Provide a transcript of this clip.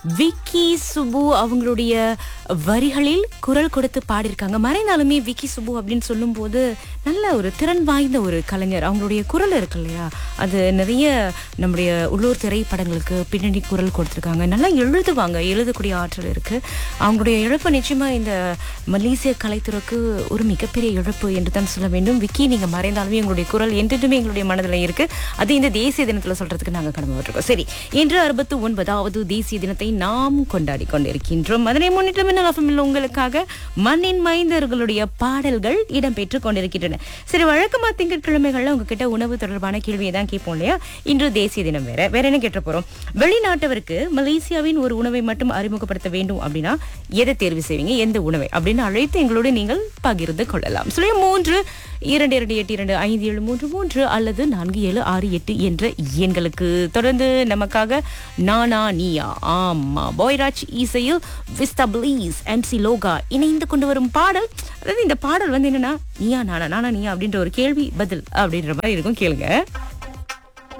விக்கி சுபு அவங்களுடைய வரிகளில் குரல் கொடுத்து பாடியிருக்காங்க மறைந்தாலுமே விக்கி சுபு அப்படின்னு சொல்லும்போது நல்ல ஒரு திறன் வாய்ந்த ஒரு கலைஞர் அவங்களுடைய குரல் இருக்கு இல்லையா அது நிறைய நம்முடைய உள்ளூர் திரைப்படங்களுக்கு பின்னணி குரல் கொடுத்துருக்காங்க நல்லா எழுதுவாங்க எழுதக்கூடிய ஆற்றல் இருக்கு அவங்களுடைய இழப்பு நிச்சயமா இந்த மலேசிய கலைத்துறைக்கு ஒரு மிகப்பெரிய இழப்பு என்று தான் சொல்ல வேண்டும் விக்கி நீங்க மறைந்தாலுமே எங்களுடைய குரல் என்றுமே எங்களுடைய மனதில் இருக்கு அது இந்த தேசிய தினத்துல சொல்றதுக்கு நாங்க கடமைப்பட்டிருக்கோம் சரி இன்று அறுபத்து ஒன்பதாவது தேசிய தினத்தை நாம் கொண்டாடி கொண்டிருக்கின்றோம் அதனை முன்னிட்டு மின்னல் எஃப்எம்மில் உங்களுக்காக மண்ணின் மைந்தர்களுடைய பாடல்கள் இடம்பெற்றுக் கொண்டிருக்கின்றன சரி வழக்கமா திங்கட்கிழமைகள்ல உங்ககிட்ட உணவு தொடர்பான கேள்வியை தான் கேட்போம் இல்லையா இன்று தேசிய தினம் வேற வேற என்ன கேட்ட போறோம் வெளிநாட்டவருக்கு மலேசியாவின் ஒரு உணவை மட்டும் அறிமுகப்படுத்த வேண்டும் அப்படின்னா எதை தேர்வு செய்வீங்க எந்த உணவை அப்படின்னு அழைத்து எங்களோடு நீங்கள் பகிர்ந்து கொள்ளலாம் சொல்லி மூன்று இரண்டு இரண்டு எட்டு இரண்டு ஐந்து ஏழு மூன்று மூன்று அல்லது நான்கு ஏழு ஆறு எட்டு என்ற எண்களுக்கு தொடர்ந்து நமக்காக நானா நீயா ஆமா பாய்ராஜ் இசையில் விஸ்தா பிளீஸ் எம்சி லோகா இணைந்து கொண்டு வரும் பாடல் அதாவது இந்த பாடல் வந்து என்னன்னா நீயா நானா நானா நீயா அப்படின்ற ஒரு கேள்வி பதில் அப்படின்ற மாதிரி இருக்கும் கேளுங்க